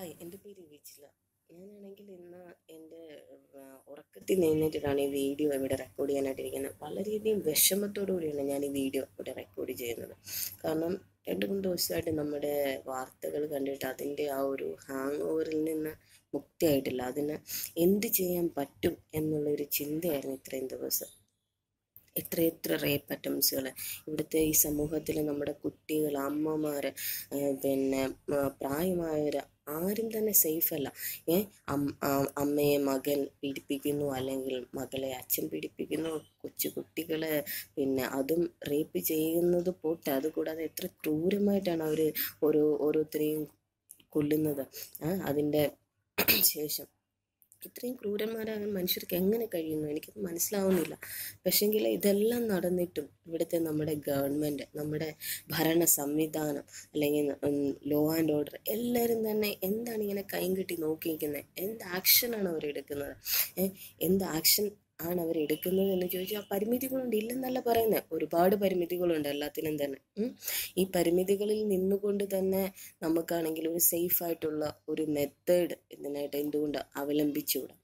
Hi എൻ്റെ പേര് വിജില ഞാനാണെങ്കിൽ ഇന്ന് എൻ്റെ ഉറക്കത്തിൽ നിന്നിട്ടാണ് ഈ വീഡിയോ ഇവിടെ റെക്കോർഡ് ചെയ്യാനായിട്ടിരിക്കുന്നത് വളരെയധികം വിഷമത്തോടു കൂടിയാണ് ഞാൻ ഈ വീഡിയോ ഇവിടെ റെക്കോർഡ് ചെയ്യുന്നത് കാരണം രണ്ട് മൂന്ന് ദിവസമായിട്ട് നമ്മുടെ വാർത്തകൾ കണ്ടിട്ട് അതിൻ്റെ ആ ഒരു ഹാങ് ഓവറിൽ നിന്ന് മുക്തിയായിട്ടില്ല അതിന് എന്ത് ചെയ്യാൻ പറ്റും എന്നുള്ളൊരു ചിന്തയായിരുന്നു ഇത്രയും ദിവസം എത്ര എത്ര റേപ്പ് അറ്റംപ്റ്റ്സുകൾ ഇവിടുത്തെ ഈ സമൂഹത്തിൽ നമ്മുടെ കുട്ടികൾ അമ്മമാർ പിന്നെ ആ, പ്രായമായവർ ആരും തന്നെ സേഫ് അല്ല ഏ അം- ആ- അമ്മയെ മകൻ പീഡിപ്പിക്കുന്നു അല്ലെങ്കിൽ മകളെ അച്ഛൻ പീഡിപ്പിക്കുന്നു കൊച്ചു കുട്ടികളെ പിന്നെ അതും റേപ്പ് ചെയ്യുന്നത് പോട്ടെ അതുകൂടാതെ എത്ര ക്രൂരമായിട്ടാണ് അവർ ഓരോ ഓരോരുത്തരെയും കൊല്ലുന്നത് ആ, അതിൻ്റെ ശേഷം ഇത്രയും ക്രൂരന്മാരാകാൻ മനുഷ്യർക്ക് എങ്ങനെ കഴിയുന്നു എനിക്കത് മനസ്സിലാവുന്നില്ല പക്ഷെങ്കിൽ ഇതെല്ലാം നടന്നിട്ടും ഇവിടുത്തെ നമ്മുടെ ഗവൺമെൻറ് നമ്മുടെ ഭരണ സംവിധാനം അല്ലെങ്കിൽ ലോ ആൻഡ് ഓർഡർ എല്ലാവരും തന്നെ എന്താണ് ഇങ്ങനെ കൈയും കെട്ടി നോക്കി നിൽക്കുന്നത് എന്ത് ആക്ഷനാണ് അവർ എടുക്കുന്നത് ഏ, എന്ത് ആക്ഷൻ ആണ് അവർ എടുക്കുന്നത് എന്ന് ചോദിച്ചാൽ ആ പരിമിതികളുണ്ട് ഇല്ലെന്നല്ല പറയുന്നത് ഒരുപാട് പരിമിതികളുണ്ട് എല്ലാത്തിനും തന്നെ ഉം. ഈ പരിമിതികളിൽ നിന്നുകൊണ്ട് തന്നെ നമുക്കാണെങ്കിൽ ഒരു സേഫ് ആയിട്ടുള്ള ഒരു മെത്തേഡ് ഇതിനായിട്ട് എന്തുകൊണ്ട് അവലംബിച്ചുകൂടാ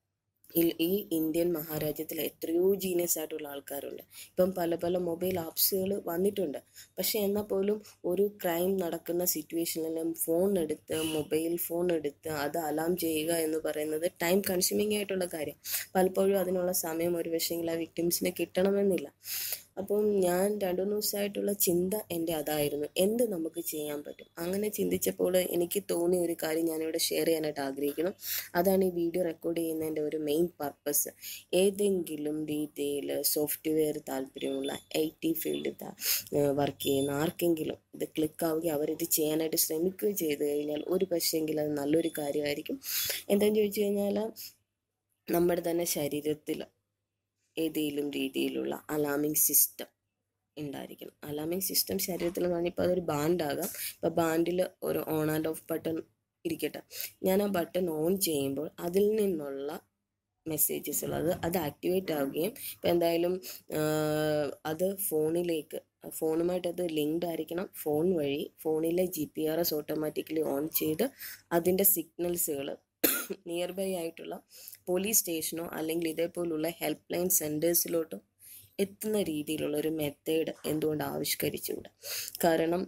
ഈ- ഈ ഇന്ത്യൻ മഹാരാജ്യത്തിൽ എത്രയോ ജീനിയസ് ആയിട്ടുള്ള ആൾക്കാരുണ്ട് ഇപ്പം പല പല മൊബൈൽ ആപ്സുകൾ വന്നിട്ടുണ്ട് പക്ഷെ എന്നാൽ പോലും ഒരു ക്രൈം നടക്കുന്ന സിറ്റുവേഷനിലും ഫോൺ എടുത്ത് മൊബൈൽ ഫോൺ എടുത്ത് അത് അലാം ചെയ്യുക എന്ന് പറയുന്നത് ടൈം കൺസ്യൂമിങ് ആയിട്ടുള്ള കാര്യം പലപ്പോഴും അതിനുള്ള സമയം ഒരു പക്ഷേങ്കിൽ ആ വിക്ടിംസിന് കിട്ടണമെന്നില്ല അപ്പം ഞാൻ രണ്ടു മൂന്ന് ദിവസമായിട്ടുള്ള ചിന്ത എൻ്റെ അതായിരുന്നു എന്ത് നമുക്ക് ചെയ്യാൻ പറ്റും അങ്ങനെ ചിന്തിച്ചപ്പോൾ എനിക്ക് തോന്നിയ ഒരു കാര്യം ഞാനിവിടെ ഷെയർ ചെയ്യാനായിട്ട് ആഗ്രഹിക്കുന്നു അതാണ് ഈ വീഡിയോ റെക്കോർഡ് ചെയ്യുന്നതിൻ്റെ ഒരു മെയിൻ പർപ്പസ് ഏതെങ്കിലും രീതിയിൽ സോഫ്റ്റ്വെയർ താല്പര്യമുള്ള ഐ ടി ഫീൽഡിൽ വർക്ക് ചെയ്യുന്ന ആർക്കെങ്കിലും ഇത് ക്ലിക്ക് ആവുകയും അവരിത് ചെയ്യാനായിട്ട് ശ്രമിക്കുകയും ചെയ്തു കഴിഞ്ഞാൽ ഒരു പക്ഷേങ്കിൽ അത് നല്ലൊരു കാര്യമായിരിക്കും എന്താണെന്ന് ചോദിച്ചു കഴിഞ്ഞാൽ നമ്മുടെ തന്നെ ശരീരത്തിൽ ഏതെങ്കിലും രീതിയിലുള്ള അലാമിങ് സിസ്റ്റം ഉണ്ടായിരിക്കണം അലാമിങ് സിസ്റ്റം ശരീരത്തിൽ എന്ന് പറഞ്ഞാൽ ഇപ്പോൾ അതൊരു ബാൻഡാകാം ഇപ്പോൾ ബാൻഡിൽ ഒരു ഓൺ ആൻഡ് ഓഫ് ബട്ടൺ ഇരിക്കട്ടെ ഞാൻ ആ ബട്ടൺ ഓൺ ചെയ്യുമ്പോൾ അതിൽ നിന്നുള്ള മെസ്സേജസ് അത് അത് ആക്ടിവേറ്റ് ആവുകയും ഇപ്പോൾ എന്തായാലും ആഹ്, അത് ഫോണിലേക്ക് ഫോണുമായിട്ട് അത് ലിങ്ക്ഡ് ആയിരിക്കണം ഫോൺ വഴി ഫോണിലെ G P R S automatically on ചെയ്ത് അതിൻ്റെ സിഗ്നൽസുകൾ നിയർ ബൈ ആയിട്ടുള്ള പോലീസ് സ്റ്റേഷനോ അല്ലെങ്കിൽ ഇതേപോലുള്ള ഹെൽപ്പ് ലൈൻ സെൻറ്റേഴ്സിലോട്ടോ എത്തുന്ന രീതിയിലുള്ള ഒരു മെത്തേഡ് എന്തുകൊണ്ട് ആവിഷ്കരിച്ചുകൂടാ കാരണം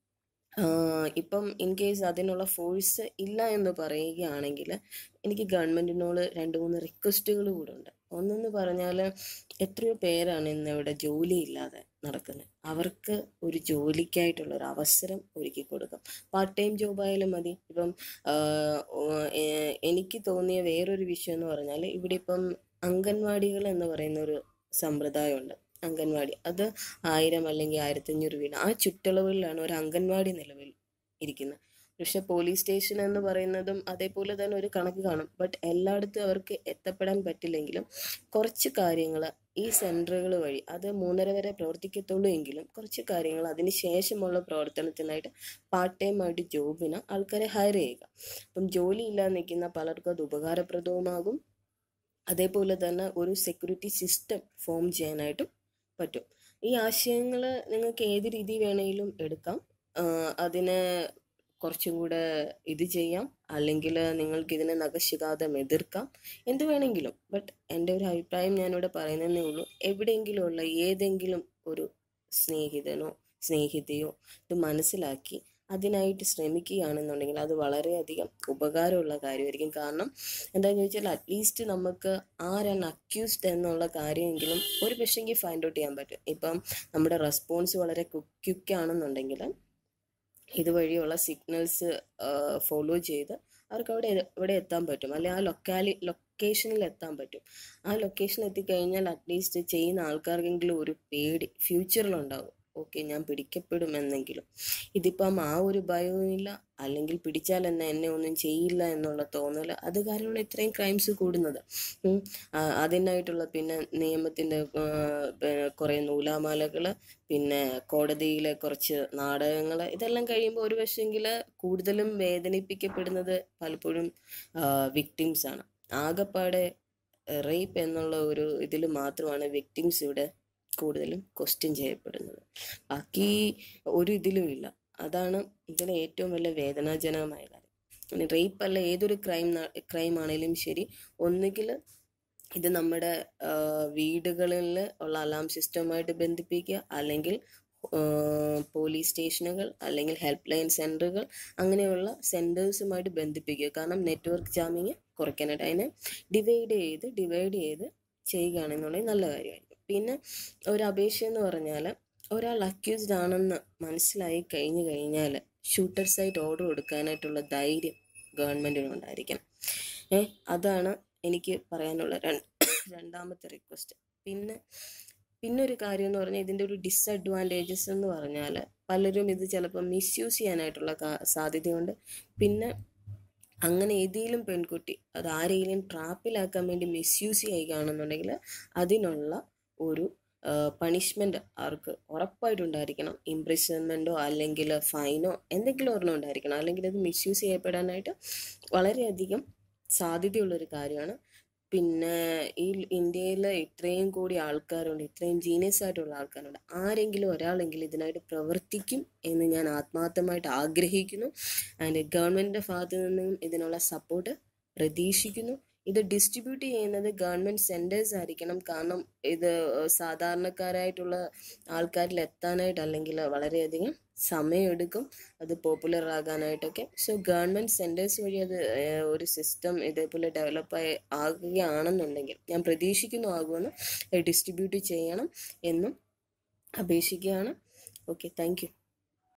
ആഹ് ഇപ്പം ഇൻ കേസ് അതിനുള്ള ഫോഴ്സ് ഇല്ല എന്ന് പറയുകയാണെങ്കിൽ എനിക്ക് ഗവൺമെൻറ്റിനോട് രണ്ട് മൂന്ന് റിക്വസ്റ്റുകൾ കൂടെ ഉണ്ട് ഒന്നെന്ന് പറഞ്ഞാൽ എത്രയോ പേരാണ് ഇന്ന് ഇവിടെ ജോലിയില്ലാതെ നടക്കുന്നത് അവർക്ക് ഒരു ജോലിക്കായിട്ടുള്ള ഒരു അവസരം ഒരുക്കി കൊടുക്കാം പാർട്ട് ടൈം ജോബ് ആയാലും മതി ഇപ്പം ആഹ് ഓ- ഏ- എനിക്ക് തോന്നിയ വേറൊരു വിഷയം എന്ന് പറഞ്ഞാൽ ഇവിടെ ഇപ്പം അംഗൻവാടികൾ എന്ന് പറയുന്ന ഒരു സമ്പ്രദായമുണ്ട് അംഗൻവാടി അത് ആയിരം അല്ലെങ്കിൽ ആയിരത്തഞ്ഞൂറ് വീട് ആ ചുറ്റളവിലാണ് ഒരു അംഗൻവാടി നിലവിൽ ഇരിക്കുന്നത് പക്ഷെ പോലീസ് സ്റ്റേഷൻ എന്ന് പറയുന്നതും അതേപോലെ തന്നെ ഒരു കണക്ക് കാണും ബട്ട് എല്ലായിടത്തും അവർക്ക് എത്തപ്പെടാൻ പറ്റില്ലെങ്കിലും കുറച്ച് കാര്യങ്ങൾ ഈ സെൻറ്ററുകൾ വഴി അത് മൂന്നര വരെ പ്രവർത്തിക്കത്തുള്ളൂ എങ്കിലും കുറച്ച് കാര്യങ്ങൾ അതിന് ശേഷമുള്ള പ്രവർത്തനത്തിനായിട്ട് പാർട്ട് ടൈം ആയിട്ട് ജോബിന് ആൾക്കാരെ ഹയർ ചെയ്യുക അപ്പം ജോലി ഇല്ലാതെ നിൽക്കുന്ന പലർക്കും അത് ഉപകാരപ്രദവുമാകും അതേപോലെ തന്നെ ഒരു സെക്യൂരിറ്റി സിസ്റ്റം ഫോം ചെയ്യാനായിട്ടും പറ്റും ഈ ആശയങ്ങൾ നിങ്ങൾക്ക് ഏത് രീതി വേണമെങ്കിലും എടുക്കാം ആഹ് അതിന് കുറച്ചും കൂടെ ഇത് ചെയ്യാം അല്ലെങ്കിൽ നിങ്ങൾക്ക് ഇതിനെ നഖശികാതം എതിർക്കാം എന്ത് വേണമെങ്കിലും ബട്ട് എൻ്റെ ഒരു അഭിപ്രായം ഞാനിവിടെ പറയുന്നതേ ഉള്ളൂ എവിടെയെങ്കിലും ഉള്ള ഏതെങ്കിലും ഒരു സ്നേഹിതനോ സ്നേഹിതയോ ഇത് മനസ്സിലാക്കി അതിനായിട്ട് ശ്രമിക്കുകയാണെന്നുണ്ടെങ്കിൽ അത് വളരെയധികം ഉപകാരമുള്ള കാര്യമായിരിക്കും കാരണം എന്താണെന്ന് ചോദിച്ചാൽ അറ്റ്ലീസ്റ്റ് നമുക്ക് ആരാണ് അക്യൂസ്ഡ് എന്നുള്ള കാര്യമെങ്കിലും ഒരു പക്ഷെങ്കിൽ ഫൈൻഡ് ഔട്ട് ചെയ്യാൻ പറ്റും ഇപ്പം നമ്മുടെ റെസ്പോൺസ് വളരെ ക്വിക്ക് ആണെന്നുണ്ടെങ്കിൽ ഇതുവഴിയുള്ള സിഗ്നൽസ് ഫോളോ ചെയ്ത് അവർക്ക് അവിടെ ഇവിടെ എത്താൻ പറ്റും അല്ലെങ്കിൽ ആ ലൊക്കാലി ലൊക്കേഷനിൽ എത്താൻ പറ്റും ആ ലൊക്കേഷനിൽ എത്തിക്കഴിഞ്ഞാൽ അറ്റ്ലീസ്റ്റ് ചെയ്യുന്ന ആൾക്കാർക്കെങ്കിലും ഒരു പേടി ഫ്യൂച്ചറിലുണ്ടാവും ഓക്കെ ഞാൻ പിടിക്കപ്പെടുമെന്നെങ്കിലും ഇതിപ്പം ആ ഒരു ഭയവും ഇല്ല അല്ലെങ്കിൽ പിടിച്ചാൽ എന്നെ എന്നെ ഒന്നും ചെയ്യില്ല എന്നുള്ള തോന്നൽ അത് കാരണമാണ് ഇത്രയും ക്രൈംസ് കൂടുന്നത് ഉം. ആ, അതിനായിട്ടുള്ള പിന്നെ നിയമത്തിൻ്റെ കുറേ നൂലാമാലകൾ പിന്നെ കോടതിയിലെ കുറച്ച് നാടകങ്ങൾ ഇതെല്ലാം കഴിയുമ്പോൾ ഒരു പക്ഷെങ്കിൽ കൂടുതലും വേദനിപ്പിക്കപ്പെടുന്നത് പലപ്പോഴും വിക്ടിംസ് ആണ് ആകപ്പാടെ റേപ്പ് എന്നുള്ള ഒരു ഇതിൽ മാത്രമാണ് വിക്ടിംസ് ഇവിടെ കൂടുതലും ക്വസ്റ്റ്യൻ ചെയ്യപ്പെടുന്നത് ബാക്കി ഒരു ഇതിലും ഇല്ല അതാണ് ഇതിലെ ഏറ്റവും വലിയ വേദനാജനകമായ കാര്യം റേപ്പ് അല്ല ഏതൊരു ക്രൈം ക്രൈം ആണെങ്കിലും ശരി ഒന്നുകിൽ ഇത് നമ്മുടെ വീടുകളിൽ ഉള്ള അലാം സിസ്റ്റവുമായിട്ട് ബന്ധിപ്പിക്കുക അല്ലെങ്കിൽ പോലീസ് സ്റ്റേഷനുകൾ അല്ലെങ്കിൽ ഹെൽപ്പ് ലൈൻ സെൻറ്ററുകൾ അങ്ങനെയുള്ള സെൻറ്റേഴ്സുമായിട്ട് ബന്ധിപ്പിക്കുക കാരണം നെറ്റ്വർക്ക് ജാമിങ് കുറയ്ക്കാനായിട്ട് അതിനെ ഡിവൈഡ് ചെയ്ത് ഡിവൈഡ് ചെയ്ത് ചെയ്യുകയാണെന്നുള്ളത് നല്ല കാര്യമായിരിക്കും പിന്നെ ഒരു അപേക്ഷ എന്ന് പറഞ്ഞാൽ ഒരാൾ അക്യൂസ്ഡ് ആണെന്ന് മനസ്സിലായി കഴിഞ്ഞു കഴിഞ്ഞാൽ ഷൂട്ടർ സൈറ്റ് ഓർഡർ കൊടുക്കാനായിട്ടുള്ള ധൈര്യം ഗവൺമെൻറ്റിനുണ്ടായിരിക്കണം ഏ അതാണ് എനിക്ക് പറയാനുള്ള രണ്ടാമത്തെ റിക്വസ്റ്റ് പിന്നെ പിന്നെ ഒരു കാര്യം എന്ന് പറഞ്ഞാൽ ഇതിൻ്റെ ഒരു ഡിസഡ്വാൻറ്റേജസ് എന്ന് പറഞ്ഞാൽ പലരും ഇത് ചിലപ്പോൾ മിസ്യൂസ് ചെയ്യാനായിട്ടുള്ള സാധ്യതയുണ്ട് പിന്നെ അങ്ങനെ ഏതെങ്കിലും പെൺകുട്ടി അത് ആരെങ്കിലും ട്രാപ്പിലാക്കാൻ വേണ്ടി മിസ്യൂസ് ചെയ്യുകയാണെന്നുണ്ടെങ്കിൽ അതിനുള്ള ഒരു പണിഷ്മെൻ്റ് അവർക്ക് ഉറപ്പായിട്ടുണ്ടായിരിക്കണം ഇംപ്രിസൺമെൻറ്റോ അല്ലെങ്കിൽ ഫൈനോ എന്തെങ്കിലും ഒരെണ്ണം ഉണ്ടായിരിക്കണം അല്ലെങ്കിൽ അത് മിസ്യൂസ് ചെയ്യപ്പെടാനായിട്ട് വളരെയധികം സാധ്യതയുള്ളൊരു കാര്യമാണ് പിന്നെ ഈ ഇന്ത്യയിൽ ഇത്രയും കൂടി ആൾക്കാരുണ്ട് ഇത്രയും ജീനിയസ് ആയിട്ടുള്ള ആൾക്കാരുണ്ട് ആരെങ്കിലും ഒരാളെങ്കിലും ഇതിനായിട്ട് പ്രവർത്തിക്കും എന്ന് ഞാൻ ആത്മാർത്ഥമായിട്ട് ആഗ്രഹിക്കുന്നു ആൻഡ് ഗവൺമെൻറ്റിൻ്റെ ഭാഗത്തു നിന്നും ഇതിനുള്ള സപ്പോർട്ട് പ്രതീക്ഷിക്കുന്നു ഇത് ഡിസ്ട്രിബ്യൂട്ട് ചെയ്യുന്നത് ഗവൺമെൻറ് സെൻറ്റേഴ്സ് ആയിരിക്കണം കാരണം ഇത് സാധാരണക്കാരായിട്ടുള്ള ആൾക്കാരിൽ എത്താനായിട്ട് അല്ലെങ്കിൽ വളരെയധികം സമയമെടുക്കും അത് പോപ്പുലർ ആകാനായിട്ടൊക്കെ സോ ഗവൺമെൻറ് സെൻറ്റേഴ്സ് വഴി അത് ഒരു സിസ്റ്റം ഇതേപോലെ ഡെവലപ്പ് ആയി ആകുകയാണെന്നുണ്ടെങ്കിൽ ഞാൻ പ്രതീക്ഷിക്കുന്നു ആകുമെന്ന് ഡിസ്ട്രിബ്യൂട്ട് ചെയ്യണം എന്നും അപേക്ഷിക്കുകയാണ് ഓക്കെ താങ്ക് യു